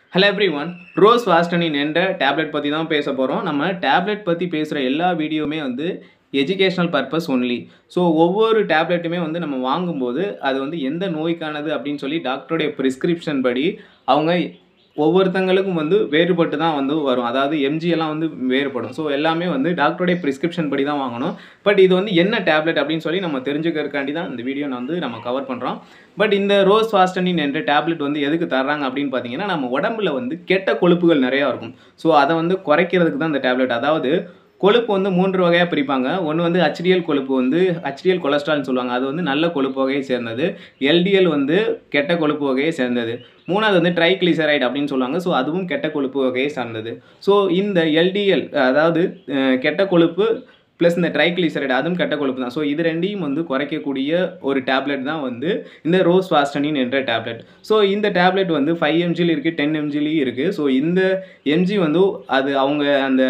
hello everyone rosuvastatin என்ற tablet பற்றி தான் பேச போகிறோம் நம்ம டேப்லெட் பற்றி பேசுகிற எல்லா வீடியோவுமே வந்து எஜுகேஷ்னல் பர்பஸ் ஒன்லி ஸோ ஒவ்வொரு டேப்லெட்டுமே வந்து நம்ம வாங்கும்போது அது வந்து எந்த நோய்க்கானது அப்படின்னு சொல்லி டாக்டருடைய ப்ரிஸ்கிரிப்ஷன் படி அவங்க ஒவ்வொருத்தங்களுக்கும் வந்து வேறுபட்டு தான் வந்து வரும் அதாவது எம்ஜி எல்லாம் வந்து வேறுபடும் ஸோ எல்லாமே வந்து டாக்டருடைய ப்ரிஸ்கிரிப்ஷன் படி தான் வாங்கணும் பட் இது வந்து என்ன டேப்லெட் அப்படின்னு சொல்லி நம்ம தெரிஞ்சுக்கிறதுக்காண்டி தான் இந்த வீடியோ நான் வந்து நம்ம கவர் பண்ணுறோம் பட் இந்த ரோஸ் ஃபாஸ்டனின் என்ற டேப்லெட் வந்து எதுக்கு தர்றாங்க அப்படின்னு பார்த்தீங்கன்னா நம்ம உடம்புல வந்து கெட்ட கொழுப்புகள் நிறையா இருக்கும் ஸோ அதை வந்து குறைக்கிறதுக்கு தான் இந்த டேப்லெட் அதாவது கொழுப்பு வந்து மூன்று வகையாக பிரிப்பாங்க ஒன்று வந்து ஹச்டிஎல் கொழுப்பு வந்து ஹச்டிஎல் கொலஸ்ட்ரால்னு சொல்லுவாங்க அது வந்து நல்ல கொழுப்பு வகையை சேர்ந்தது எல்டிஎல் வந்து கெட்ட கொழுப்பு வகையை சேர்ந்தது மூணாவது வந்து ட்ரைக்ளிசரைட் அப்படின்னு சொல்லுவாங்க ஸோ அதுவும் கெட்ட கொழுப்பு வகையை சார்ந்தது ஸோ இந்த எல்டிஎல் அதாவது அஹ், கெட்ட கொழுப்பு ப்ளஸ் இந்த ட்ரைக்ளிசரைட் அதுவும் கெட்ட கொழுப்பு தான் ஸோ இது ரெண்டையும் வந்து குறைக்கக்கூடிய ஒரு டேப்லெட் தான் வந்து இந்த ரோஸ் வாஸ்டனின் என்ற டேப்லெட் ஸோ இந்த டேப்லெட் வந்து ஃபைவ் எம்ஜில் இருக்குது டென் எம்ஜிலையும் இருக்குது ஸோ இந்த எம்ஜி வந்து அது அவங்க அந்த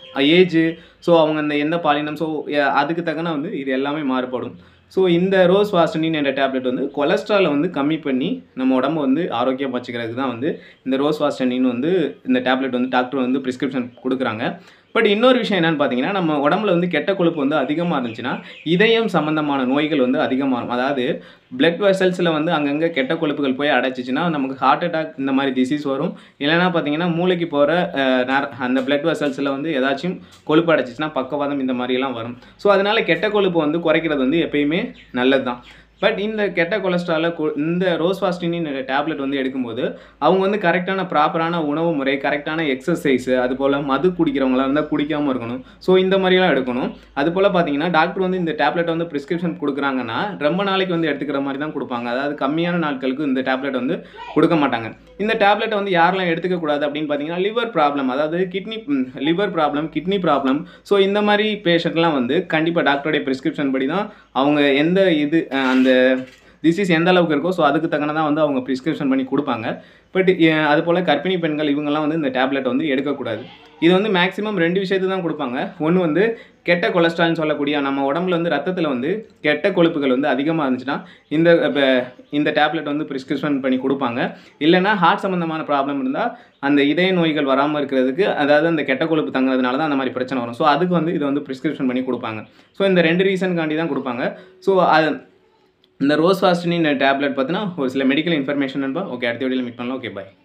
ஏஜு ஸோ அவங்க அந்த எந்த பாலினம் ஸோ அதுக்கு தக்கன வந்து இது எல்லாமே மாறுபடும் ஸோ இந்த ரோஸ் வாஸ்டனின் என்ற டேப்லெட் வந்து கொலஸ்ட்ராலை வந்து கம்மி பண்ணி நம்ம உடம்ப வந்து ஆரோக்கியம் வச்சுக்கிறதுக்கு தான் வந்து இந்த ரோஸ் வாஸ்டனின் வந்து இந்த டேப்லெட் வந்து டாக்டர் வந்து ப்ரிஸ்கிரிப்ஷன் கொடுக்குறாங்க பட் இன்னொரு விஷயம் என்னன்னு பார்த்தீங்கன்னா நம்ம உடம்புல வந்து கெட்ட கொழுப்பு வந்து அதிகமாக இருந்துச்சுன்னா இதயம் சம்மந்தமான நோய்கள் வந்து அதிகமாகும் அதாவது பிளட் வெசல்ஸில் வந்து அங்கங்கே கெட்ட கொழுப்புகள் போய் அடைச்சிச்சுன்னா நமக்கு ஹார்ட் அட்டாக் இந்த மாதிரி டிசீஸ் வரும் இல்லைன்னா பார்த்தீங்கன்னா மூளைக்கு போகிற அந்த பிளட் வெசல்ஸில் வந்து ஏதாச்சும் கொழுப்பு அடைச்சிச்சுன்னா பக்கவாதம் இந்த மாதிரிலாம் வரும் ஸோ அதனால் கெட்ட கொழுப்பு வந்து குறைக்கிறது வந்து எப்பயுமே நல்லது தான் பட் இந்த கெட்ட கொலஸ்ட்ராலை இந்த ரோஸ் வாஸ்டினின் டேப்லெட் வந்து எடுக்கும்போது அவங்க வந்து கரெக்டான ப்ராப்பரான உணவு முறை கரெக்டான எக்ஸசைஸு அது போல் மது குடிக்கிறவங்களா இருந்தால் குடிக்காமல் இருக்கணும் ஸோ இந்த மாதிரிலாம் எடுக்கணும் அது போல் பார்த்தீங்கன்னா டாக்டர் வந்து இந்த டேப்லெட் வந்து ப்ரிஸ்கிரிப்ஷன் கொடுக்குறாங்கன்னா ரொம்ப நாளைக்கு வந்து எடுத்துக்கிற மாதிரி தான் கொடுப்பாங்க அதாவது கம்மியான நாட்களுக்கு இந்த டேப்லெட் வந்து கொடுக்க மாட்டாங்க இந்த டேப்லெட்டை வந்து யாரெல்லாம் எடுத்துக்க கூடாது அப்படின்னு பார்த்தீங்கன்னா லிவர் ப்ராப்ளம் அதாவது kidney liver problem kidney problem so இந்த மாதிரி பேஷண்ட்லாம் வந்து கண்டிப்பாக டாக்டருடைய ப்ரிஸ்கிரிப்ஷன் படி தான் அவங்க எந்த இது அஹ், அந்த டிசீஸ் எந்த அளவுக்கு இருக்கோ ஸோ அதுக்கு தக்கன வந்து அவங்க ப்ரிஸ்கிரிப்ஷன் பண்ணி கொடுப்பாங்க பட் அது போல் கர்ப்பிணி பெண்கள் இவங்கெல்லாம் வந்து இந்த டேப்லெட் வந்து எடுக்கக்கூடாது இது வந்து மேக்ஸிமம் ரெண்டு விஷயத்தை தான் கொடுப்பாங்க ஒன்று வந்து கெட்ட கொலஸ்ட்ரால்னு சொல்லக்கூடிய நம்ம உடம்புல வந்து ரத்தத்தில் வந்து கெட்ட கொழுப்புகள் வந்து அதிகமாக இருந்துச்சுன்னா இந்த இப்ப இந்த டேப்லெட் வந்து ப்ரிஸ்கிரிப்ஷன் பண்ணி கொடுப்பாங்க இல்லைன்னா ஹார்ட் சம்மந்தமான ப்ராப்ளம் இருந்தால் அந்த இதய நோய்கள் வராமல் இருக்கிறதுக்கு அதாவது அந்த கெட்ட கொழுப்பு தங்குறதுனால தான் அந்த மாதிரி பிரச்சனை வரும் ஸோ அதுக்கு வந்து இதை வந்து ப்ரிஸ்கிரிப்ஷன் பண்ணி கொடுப்பாங்க ஸோ இந்த ரெண்டு ரீசனுக்காண்டி தான் கொடுப்பாங்க ஸோ அது இந்த ரோஸ் வாஸ்டினின் டேப்லெட் பார்த்தினா ஒரு சில மெடிக்கல் இன்ஃபர்மேஷன் ஓகே அடுத்த வீடியோவில் மீட் பண்ணலாம் ஓகே பாய்